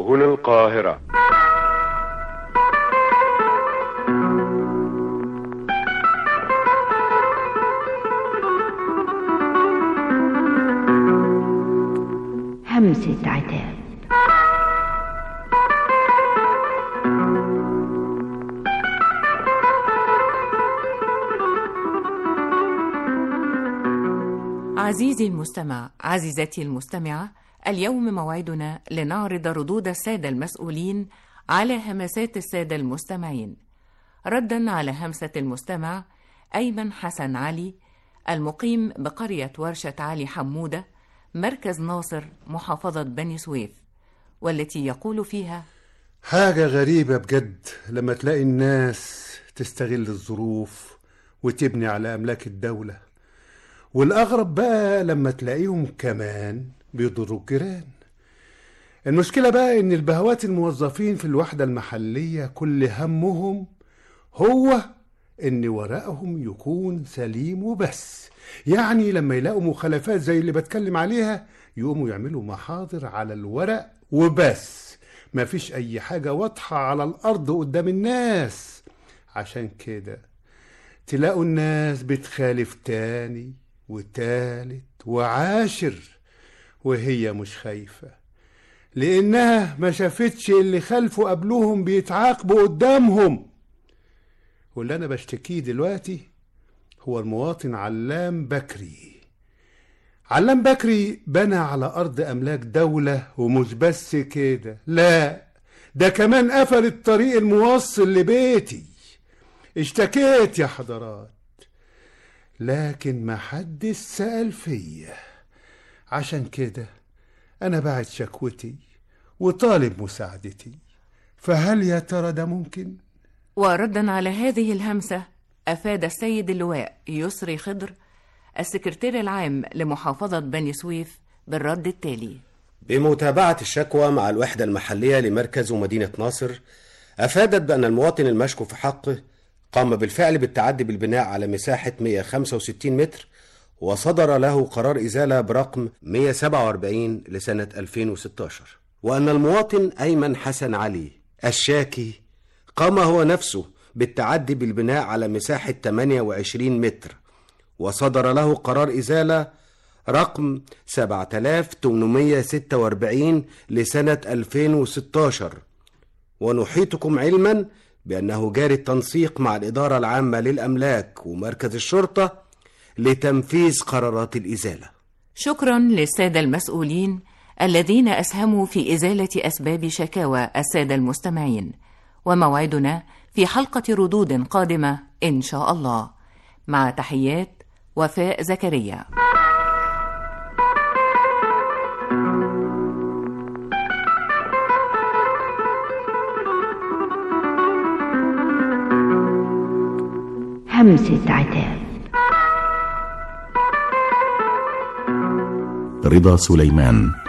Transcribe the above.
هنا القاهرة همسة عتاب عزيزي المستمع عزيزتي المستمعة اليوم موعدنا لنعرض ردود السادة المسؤولين على همسات السادة المستمعين ردا على همسة المستمع أيمن حسن علي المقيم بقرية ورشة علي حمودة مركز ناصر محافظة بني سويف والتي يقول فيها حاجة غريبة بجد لما تلاقي الناس تستغل الظروف وتبني على أملاك الدولة والأغرب بقى لما تلاقيهم كمان بيضروا الجيران المشكلة بقى إن البهوات الموظفين في الوحدة المحلية كل همهم هو إن ورقهم يكون سليم وبس يعني لما يلاقوا مخالفات زي اللي بتكلم عليها يقوموا يعملوا محاضر على الورق وبس مفيش أي حاجة واضحة على الأرض قدام الناس عشان كده تلاقوا الناس بتخالف تاني وتالت وعاشر وهي مش خايفة لأنها ما شافتش اللي خلفوا قبلهم بيتعاقبوا قدامهم واللي أنا بشتكيه دلوقتي هو المواطن علام بكري علام بكري بنى على أرض أملاك دولة ومش بس كده لا ده كمان قفل الطريق الموصل لبيتي اشتكيت يا حضرات لكن ما حدش سأل فيا عشان كده أنا بعت شكوتي وطالب مساعدتي فهل يا ترى ده ممكن؟ وردا على هذه الهمسة أفاد السيد اللواء يسري خضر السكرتير العام لمحافظة بني سويف بالرد التالي بمتابعة الشكوى مع الوحدة المحلية لمركز ومدينة ناصر أفادت بأن المواطن المشكو في حقه قام بالفعل بالتعدي بالبناء على مساحة 165 متر وصدر له قرار إزالة برقم 147 لسنة 2016 وأن المواطن أيمن حسن علي الشاكي قام هو نفسه بالتعدي بالبناء على مساحة 28 متر وصدر له قرار إزالة رقم 7846 لسنة 2016 ونحيطكم علما بأنه جاري التنسيق مع الإدارة العامة للأملاك ومركز الشرطة لتنفيذ قرارات الإزالة شكرا للسادة المسؤولين الذين أسهموا في إزالة أسباب شكاوى السادة المستمعين وموعدنا في حلقة ردود قادمة إن شاء الله مع تحيات وفاء زكريا همسة عتاب رضا سليمان